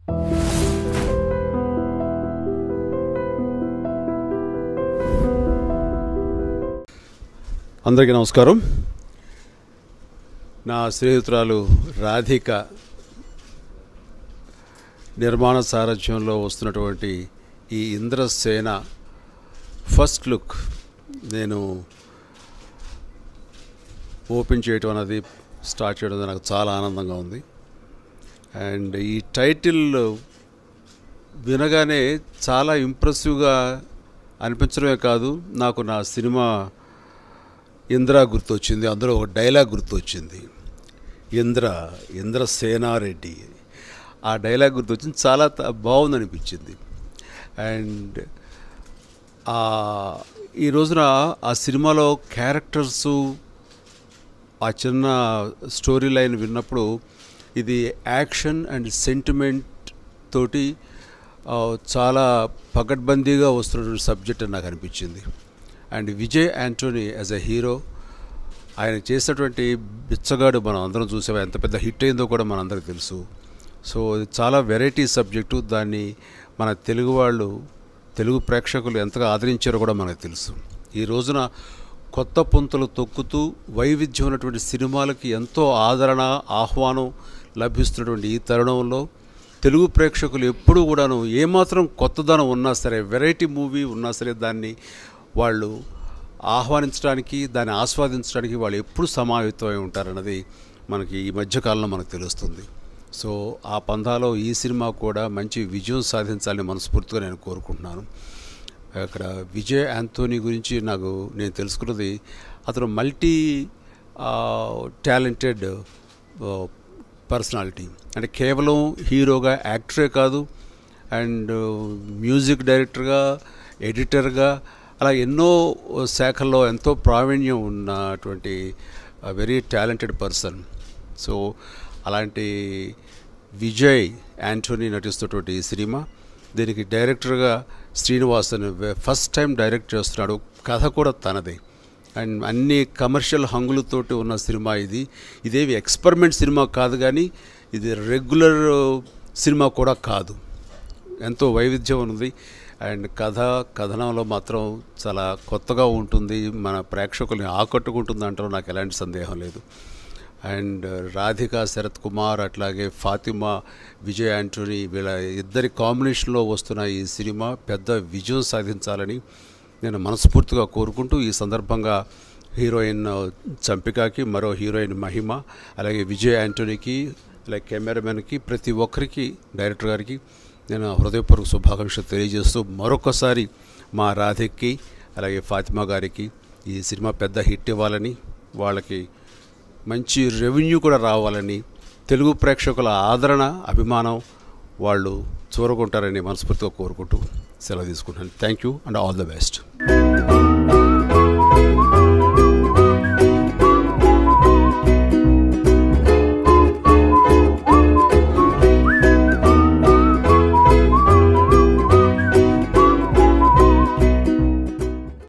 అందరికీ నమస్కారం నా స్నేహితురాలు రాధిక నిర్మాణ సారథ్యంలో వస్తున్నటువంటి ఈ ఇంద్రసేన ఫస్ట్ లుక్ నేను ఓపెన్ చేయటం అనేది స్టార్ట్ చేయడం అనేది నాకు చాలా ఆనందంగా ఉంది అండ్ ఈ టైటిల్ వినగానే చాలా ఇంప్రెసివ్గా అనిపించడమే కాదు నాకు నా సినిమా ఇంద్ర గుర్తొచ్చింది అందులో ఒక డైలాగ్ గుర్తొచ్చింది ఇంద్ర ఇంద్ర సేనారెడ్డి ఆ డైలాగ్ గుర్తొచ్చింది చాలా త- బాగుంది అనిపించింది అండ్ ఈ రోజున ఆ సినిమాలో క్యారెక్టర్సు ఆ చిన్న స్టోరీ లైన్ విన్నప్పుడు ఇది యాక్షన్ అండ్ సెంటిమెంట్ తోటి ఆ, చాలా పకడ్బందీగా వస్తున్నటువంటి సబ్జెక్ట్ అని నాకు అనిపించింది and Vijay Antony as a hero ఆయన చేసినటువంటి బిచ్చగాడు మనం అందరం చూసాం ఎంత పెద్ద హిట్ అయిందో కూడా మనందరికీ తెలుసు సో ఇది చాలా వెరైటీ సబ్జెక్టు దాన్ని మన తెలుగు వాళ్ళు తెలుగు ప్రేక్షకులు ఎంతగా ఆదరించారో కూడా మనకు తెలుసు ఈ రోజున కొత్త పుంతలు తొక్కుతూ వైవిధ్యం ఉన్నటువంటి సినిమాలకి ఎంతో ఆదరణ ఆహ్వానం లభిస్తున్నటువంటి ఈ తరుణంలో తెలుగు ప్రేక్షకులు ఎప్పుడూ కూడాను ఏమాత్రం కొత్తదనం ఉన్నా సరే వెరైటీ మూవీ ఉన్నా సరే దాన్ని వాళ్ళు ఆహ్వానించడానికి దాన్ని ఆస్వాదించడానికి వాళ్ళు ఎప్పుడు సమావేతమై ఉంటారన్నది మనకి ఈ మధ్యకాలంలో మనకు తెలుస్తుంది సో ఆ పందాలో ఈ సినిమా కూడా మంచి విజయం సాధించాలని మనస్ఫూర్తిగా నేను కోరుకుంటున్నాను అక్కడ విజయ్ యాంథోనీ గురించి నాకు నేను తెలుసుకున్నది అతను మల్టీ టాలెంటెడ్ పర్సనాలిటీ అంటే కేవలం హీరోగా యాక్టరే కాదు అండ్ మ్యూజిక్ డైరెక్టర్గా ఎడిటర్గా అలా ఎన్నో శాఖల్లో ఎంతో ప్రావీణ్యం ఉన్నటువంటి వెరీ టాలెంటెడ్ పర్సన్ సో అలాంటి విజయ్ యాంటోనీ నటిస్తున్నటువంటి ఈ సినిమా దీనికి డైరెక్టర్గా శ్రీనివాసన్ ఫస్ట్ టైం డైరెక్ట్ చేస్తున్నాడు కథ కూడా తనదే అండ్ అన్ని కమర్షియల్ హంగులతోటి ఉన్న సినిమా ఇది ఇదేవి ఎక్స్పెరిమెంట్ సినిమా కాదు కానీ ఇది రెగ్యులర్ సినిమా కూడా కాదు ఎంతో వైవిధ్యం ఉంది అండ్ కథ కథనంలో మాత్రం చాలా కొత్తగా ఉంటుంది మన ప్రేక్షకుల్ని ఆకట్టుకుంటుంది అంటారు నాకు ఎలాంటి సందేహం లేదు అండ్ రాధిక శరత్ కుమార్ అట్లాగే ఫాతిమా విజయ్ యాంటోనీ వీళ్ళ ఇద్దరి కాంబినేషన్లో వస్తున్న ఈ సినిమా పెద్ద విజయం సాధించాలని నేను మనస్ఫూర్తిగా కోరుకుంటూ ఈ సందర్భంగా హీరోయిన్ చంపికకి మరో హీరోయిన్ మహిమ అలాగే విజయ్ యాంటోనీకి అలాగే కెమెరామెన్కి ప్రతి ఒక్కరికి డైరెక్టర్ గారికి నేను హృదయపూర్వక శుభాకాంక్షలు తెలియజేస్తూ మరొకసారి మా రాధిక్కి అలాగే ఫాతిమా గారికి ఈ సినిమా పెద్ద హిట్ ఇవ్వాలని వాళ్ళకి మంచి రెవెన్యూ కూడా రావాలని తెలుగు ప్రేక్షకుల ఆదరణ అభిమానం వాళ్ళు చూరకుంటారని మనస్ఫూర్తిగా కోరుకుంటూ సెలవు తీసుకుంటాను thank you and all the best